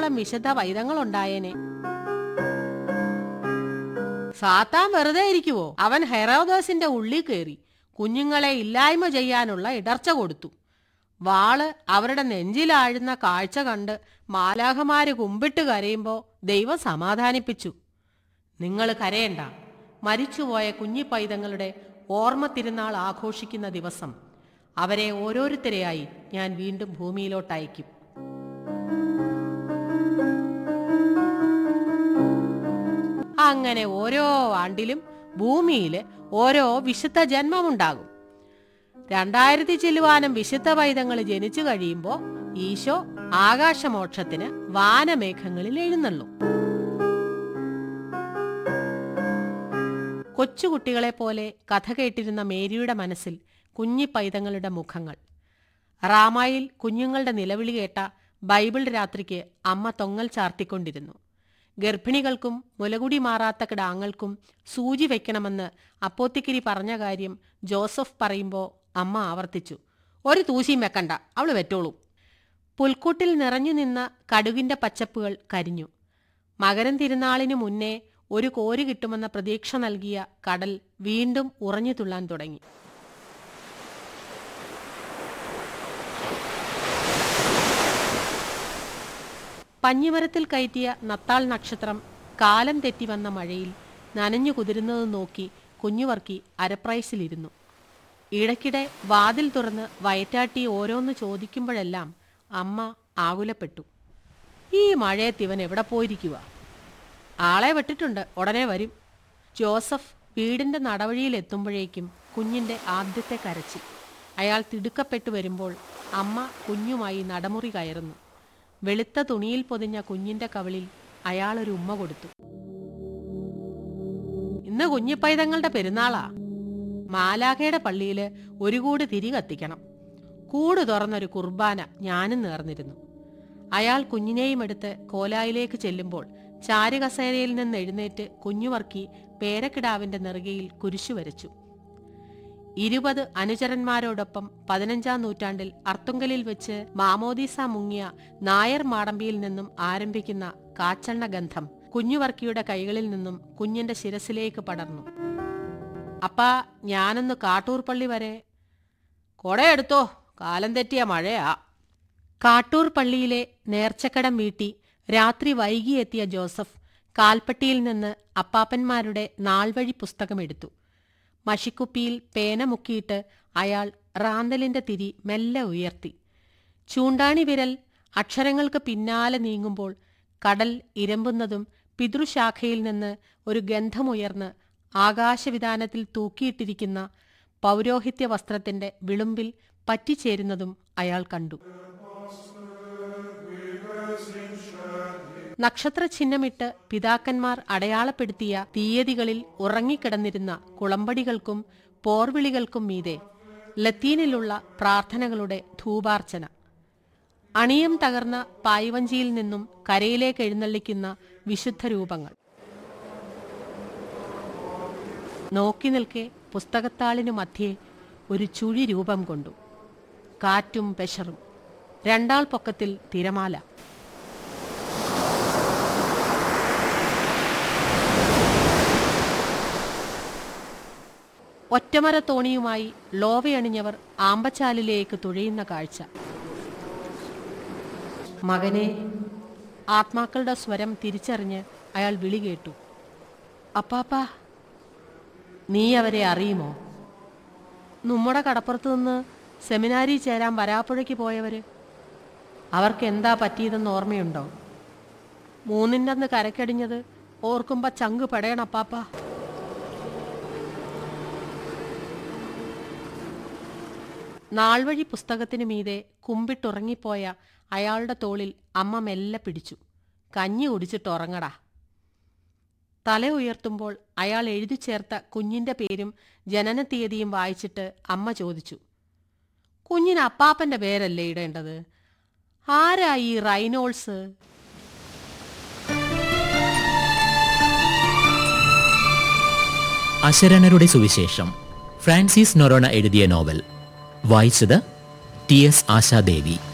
ആയിരത്തോളം വിശുദ്ധ പൈതങ്ങളുണ്ടായേനെ സാത്താൻ വെറുതെ ഇരിക്കുവോ അവൻ ഹെറോദോസിന്റെ ഉള്ളിൽ കയറി കുഞ്ഞുങ്ങളെ ഇല്ലായ്മ ചെയ്യാനുള്ള ഇടർച്ച കൊടുത്തു വാള് അവരുടെ നെഞ്ചിലാഴുന്ന കാഴ്ച കണ്ട് മാലാഹമാര് കുമ്പിട്ട് കരയുമ്പോൾ ദൈവം സമാധാനിപ്പിച്ചു നിങ്ങൾ കരയണ്ട മരിച്ചുപോയ കുഞ്ഞി പൈതങ്ങളുടെ ഓർമ്മ തിരുനാൾ ആഘോഷിക്കുന്ന ദിവസം അവരെ ഓരോരുത്തരെയായി ഞാൻ വീണ്ടും ഭൂമിയിലോട്ടയക്കും അങ്ങനെ ഓരോ ആണ്ടിലും ഭൂമിയിൽ ഓരോ വിശുദ്ധ ജന്മമുണ്ടാകും രണ്ടായിരത്തി ചില്ലുവാനം വിശുദ്ധ പൈതങ്ങൾ ജനിച്ചു കഴിയുമ്പോൾ ഈശോ ആകാശമോക്ഷത്തിന് വാനമേഘങ്ങളിൽ എഴുന്നള്ളും കൊച്ചുകുട്ടികളെ പോലെ കഥ കേട്ടിരുന്ന മേരിയുടെ മനസ്സിൽ കുഞ്ഞി പൈതങ്ങളുടെ മുഖങ്ങൾ റാമായിൽ കുഞ്ഞുങ്ങളുടെ നിലവിളി കേട്ട ബൈബിൾ രാത്രിക്ക് അമ്മ തൊങ്ങൽ ചാർത്തിക്കൊണ്ടിരുന്നു ഗർഭിണികൾക്കും മുലകുടി മാറാത്ത കിടാങ്ങൾക്കും സൂചി വെക്കണമെന്ന് അപ്പോത്തിക്കിരി പറഞ്ഞ കാര്യം ജോസഫ് പറയുമ്പോൾ അമ്മ ആവർത്തിച്ചു ഒരു തൂശിയും വെക്കണ്ട അവള് വെറ്റോളും പുൽക്കൂട്ടിൽ നിറഞ്ഞു നിന്ന കടുകിന്റെ പച്ചപ്പുകൾ കരിഞ്ഞു മകരം തിരുനാളിനു മുന്നേ ഒരു കോരി കിട്ടുമെന്ന പ്രതീക്ഷ നൽകിയ കടൽ വീണ്ടും ഉറഞ്ഞു തുള്ളാൻ തുടങ്ങി പഞ്ഞിമരത്തിൽ കയറ്റിയ നത്താൾ നക്ഷത്രം കാലം തെറ്റി വന്ന മഴയിൽ നനഞ്ഞു കുതിരുന്നത് നോക്കി കുഞ്ഞുവർക്കി അരപ്രൈസിലിരുന്നു ഇടയ്ക്കിടെ വാതിൽ തുറന്ന് വയറ്റാട്ടി ഓരോന്ന് ചോദിക്കുമ്പോഴെല്ലാം അമ്മ ആകുലപ്പെട്ടു ഈ മഴയത്ത് ഇവൻ എവിടെ പോയിരിക്കുക ആളെ വിട്ടിട്ടുണ്ട് ഉടനെ വരും ജോസഫ് വീടിന്റെ നടവഴിയിൽ എത്തുമ്പോഴേക്കും കുഞ്ഞിന്റെ ആദ്യത്തെ കരച്ചിൽ അയാൾ തിടുക്കപ്പെട്ടു വരുമ്പോൾ അമ്മ കുഞ്ഞുമായി നടമുറി കയറുന്നു വെളുത്ത തുണിയിൽ പൊതിഞ്ഞ കുഞ്ഞിന്റെ കവിളിൽ അയാൾ ഒരു ഉമ്മ കൊടുത്തു ഇന്ന് കുഞ്ഞിപ്പൈതങ്ങളുടെ പെരുന്നാളാ മാലാഖയുടെ പള്ളിയില് ഒരു കൂട് തിരി കത്തിക്കണം കൂട് തുറന്നൊരു കുർബാന ഞാനും നേർന്നിരുന്നു അയാൾ കുഞ്ഞിനെയും എടുത്ത് കോലായിലേക്ക് ചെല്ലുമ്പോൾ ചാരുകസേരയിൽ നിന്ന് എഴുന്നേറ്റ് കുഞ്ഞുവർക്കി പേരക്കിടാവിന്റെ നെറുകയിൽ കുരിശു വരച്ചു ഇരുപത് അനുചരന്മാരോടൊപ്പം പതിനഞ്ചാം നൂറ്റാണ്ടിൽ അർത്തുങ്കലിൽ വെച്ച് മാമോദീസ മുങ്ങിയ നായർ മാടമ്പിയിൽ നിന്നും ആരംഭിക്കുന്ന കാച്ചെണ്ണ ഗന്ധം കുഞ്ഞുവർക്കിയുടെ കൈകളിൽ നിന്നും കുഞ്ഞിന്റെ ശിരസിലേക്ക് പടർന്നു അപ്പാ ഞാനൊന്ന് കാട്ടൂർ പള്ളി വരെ കൊടയെടുത്തോ കാലം തെറ്റിയ മഴയാ കാട്ടൂർ പള്ളിയിലെ നേർച്ചക്കടം വീട്ടി രാത്രി വൈകിയെത്തിയ ജോസഫ് കാൽപ്പട്ടിയിൽ നിന്ന് അപ്പാപ്പന്മാരുടെ നാൾവഴി പുസ്തകമെടുത്തു മഷിക്കുപ്പിയിൽ പേന മുക്കിയിട്ട് അയാൾ റാന്തലിന്റെ തിരി മെല്ലെ ഉയർത്തി ചൂണ്ടാണി വിരൽ അക്ഷരങ്ങൾക്ക് പിന്നാലെ നീങ്ങുമ്പോൾ കടൽ ഇരമ്പുന്നതും പിതൃശാഖയിൽ നിന്ന് ഒരു ഗന്ധമുയർന്ന് ആകാശവിധാനത്തിൽ തൂക്കിയിട്ടിരിക്കുന്ന പൗരോഹിത്യ വസ്ത്രത്തിന്റെ വിളുമ്പിൽ പറ്റിച്ചേരുന്നതും അയാൾ കണ്ടു നക്ഷത്രചിഹ്നമിട്ട് പിതാക്കന്മാർ അടയാളപ്പെടുത്തിയ തീയതികളിൽ ഉറങ്ങിക്കിടന്നിരുന്ന കുളമ്പടികൾക്കും പോർവിളികൾക്കും മീതെ ലത്തീനിലുള്ള പ്രാർത്ഥനകളുടെ ധൂപാർച്ചന അണിയം തകർന്ന പായ്വഞ്ചിയിൽ നിന്നും കരയിലേക്ക് എഴുന്നള്ളിക്കുന്ന വിശുദ്ധ രൂപങ്ങൾ നോക്കി നിൽക്കെ പുസ്തകത്താളിനു മധ്യേ ഒരു ചുഴി രൂപം കൊണ്ടു കാറ്റും പെഷറും രണ്ടാൾ പൊക്കത്തിൽ തിരമാല ഒറ്റമര തോണിയുമായി ലോവയണിഞ്ഞവർ ആമ്പച്ചാലിലേക്ക് തുഴയുന്ന കാഴ്ച മകനെ ആത്മാക്കളുടെ സ്വരം തിരിച്ചറിഞ്ഞ് അയാൾ വിളി കേട്ടു അപ്പാപ്പാ നീ അവരെ അറിയുമോ നമ്മുടെ കടപ്പുറത്ത് നിന്ന് സെമിനാരി ചേരാൻ വരാപ്പുഴയ്ക്ക് പോയവര് അവർക്ക് എന്താ പറ്റിയതെന്ന് ഓർമ്മയുണ്ടോ മൂന്നിൻ്റെ അന്ന് കരക്കടിഞ്ഞത് ഓർക്കുമ്പോ ചങ്ക് പെടയണപ്പാപ്പാ നാൾവഴി പുസ്തകത്തിനു മീതെ കുമ്പിട്ടുറങ്ങിപ്പോയ അയാളുടെ തോളിൽ അമ്മ മെല്ലെ പിടിച്ചു കഞ്ഞി കുടിച്ചിട്ടുറങ്ങടാ തല ഉയർത്തുമ്പോൾ അയാൾ എഴുതി ചേർത്ത കുഞ്ഞിന്റെ പേരും ജനനത്തീയതിയും വായിച്ചിട്ട് അമ്മ ചോദിച്ചു കുഞ്ഞിന് അപ്പാപ്പന്റെ പേരല്ലേ ഇടേണ്ടത് ആരാ ഈ റൈനോൾസ് അശരണരുടെ സുവിശേഷം ഫ്രാൻസിസ് നൊറോണ എഴുതിയ നോവൽ വായിച്ചത് ടി എസ് ആശാദേവി